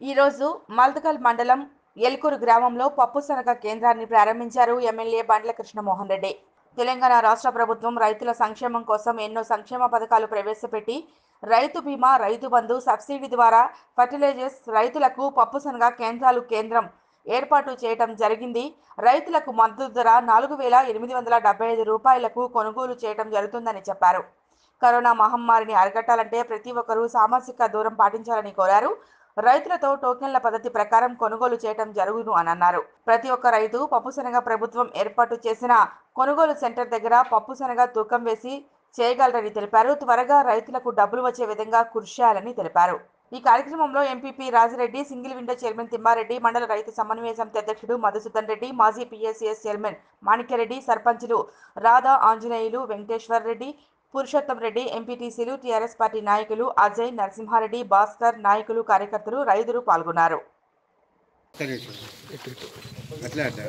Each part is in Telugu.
ఈరోజు మల్దకల్ మండలం ఎల్కూరు గ్రామంలో పప్పు శనగ కేంద్రాన్ని ప్రారంభించారు ఎమ్మెల్యే బండ్ల కృష్ణమోహన్ రెడ్డి తెలంగాణ రాష్ట్ర ప్రభుత్వం రైతుల సంక్షేమం కోసం ఎన్నో సంక్షేమ పథకాలు ప్రవేశపెట్టి రైతు బీమా రైతు బంధు సబ్సిడీ ద్వారా ఫర్టిలైజర్స్ రైతులకు పప్పు శనగ కేంద్రాలు కేంద్రం ఏర్పాటు చేయటం జరిగింది రైతులకు మద్దతు ధర నాలుగు వేల ఎనిమిది వందల డెబ్బై ఐదు రూపాయలకు కొనుగోలు చేయటం జరుగుతుందని చెప్పారు కరోనా మహమ్మారిని అరికట్టాలంటే ప్రతి ఒక్కరూ సామాజిక దూరం పాటించాలని కోరారు రైతులతో టోకెన్ల పద్ధతి ప్రకారం కొనుగోలు చేయటం జరుగును అని అన్నారు ప్రతి ఒక్క రైతు పప్పు శనగ ప్రభుత్వం ఏర్పాటు చేసిన కొనుగోలు సెంటర్ దగ్గర పప్పు శనగ తూకం వేసి చేయగలరని తెలిపారు త్వరగా రైతులకు డబ్బులు వచ్చే విధంగా కృషి చేయాలని తెలిపారు ఈ కార్యక్రమంలో MPP Rajireddy single window chairman Thimmareddy మండల రైతు సమన్వయ సమితి అధ్యక్షుడు మధుసూదన్ రెడ్డి మాజీ పీఎస్సీఎస్ చైర్మన్ మాణిక్యరెడ్డి సర్పంచులు రాధా ఆంజనేయులు వెంకటేశ్వర్ రెడ్డి పురుషోత్తం రెడ్డి ఎంపీటీసీలు టీఆర్ఎస్ పార్టీ నాయకులు అజయ్ నరసింహారెడ్డి భాస్కర్ నాయకులు కార్యకర్తలు రైతులు పాల్గొన్నారు ఒక్క నిమిషం. అట్లా అట్లా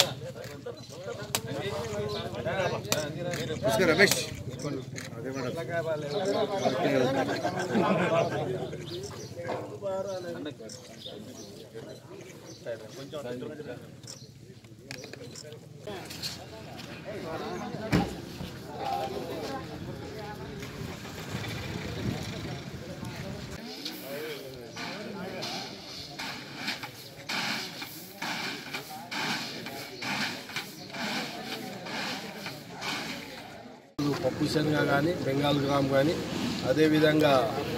పుష్కర్ రమేష్ అదే మేడం పప్పు శనగ కానీ బెంగాల్ గ్రామ్ కానీ అదేవిధంగా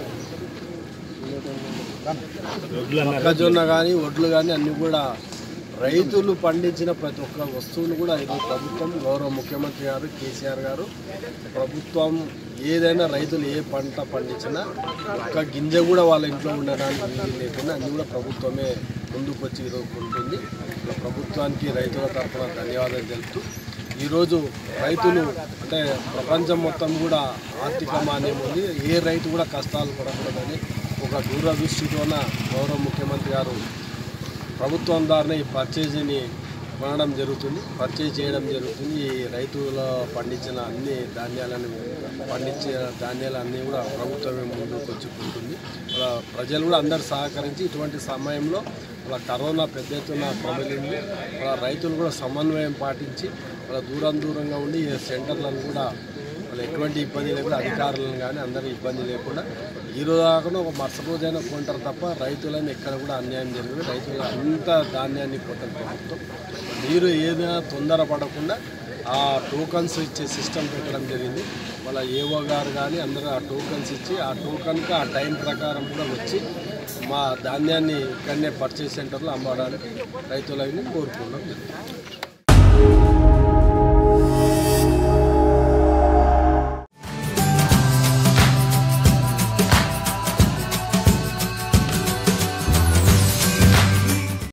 మొక్కజొన్న కానీ వడ్లు కానీ అన్నీ కూడా రైతులు పండించిన ప్రతి ఒక్క వస్తువును కూడా ఈరోజు ప్రభుత్వం గౌరవ ముఖ్యమంత్రి గారు కేసీఆర్ గారు ప్రభుత్వం ఏదైనా రైతులు ఏ పంట పండించినా ఒక్క గింజ కూడా వాళ్ళ ఇంట్లో ఉండడానికి వీలు లేకుండా అన్ని కూడా ప్రభుత్వమే ముందుకు వచ్చి ఈరోజు ఉంటుంది ఇలా ప్రభుత్వానికి రైతుల తరఫున ధన్యవాదాలు తెలుపుతూ ఈరోజు రైతులు అంటే ప్రపంచం మొత్తం కూడా ఆర్థిక మాన్యం ఉంది ఏ రైతు కూడా కష్టాలు పడకూడదని ఒక దూరదృష్టితోన గౌరవ ముఖ్యమంత్రి గారు ప్రభుత్వం ద్వారా ఈ పర్చేజీని కొనడం జరుగుతుంది పర్చేజ్ చేయడం జరుగుతుంది ఈ రైతుల పండించిన అన్ని ధాన్యాలను పండించే ధాన్యాలన్నీ కూడా ప్రభుత్వమే ముందుకు వచ్చుకుంటుంది వాళ్ళ ప్రజలు కూడా అందరు సహకరించి ఇటువంటి సమయంలో వాళ్ళ కరోనా పెద్ద ఎత్తున ప్రబలింది వాళ్ళ రైతులు కూడా సమన్వయం పాటించి వాళ్ళ దూరం దూరంగా ఉండి ఈ సెంటర్లను కూడా వాళ్ళు ఎటువంటి ఇబ్బంది లేకుండా అధికారులను కానీ అందరూ ఇబ్బంది లేకుండా ఈ రోజు కాకుండా ఒక మరుసటి రోజైనా కొంటారు తప్ప రైతులను ఎక్కడ కూడా అన్యాయం జరిగింది రైతులు అంత ధాన్యాన్ని పొట్టలు ప్రభుత్వం మీరు ఏదైనా తొందర పడకుండా ఆ టోకన్స్ ఇచ్చే సిస్టమ్ పెట్టడం జరిగింది వాళ్ళ ఏఓ గారు కానీ అందరూ ఆ టోకన్స్ ఇచ్చి ఆ టోకన్కి ఆ టైం ప్రకారం కూడా వచ్చి మా ధాన్యాన్ని ఇక్కడనే పర్చేస్ సెంటర్లో అమ్మడానికి రైతులని కోరుకున్నాం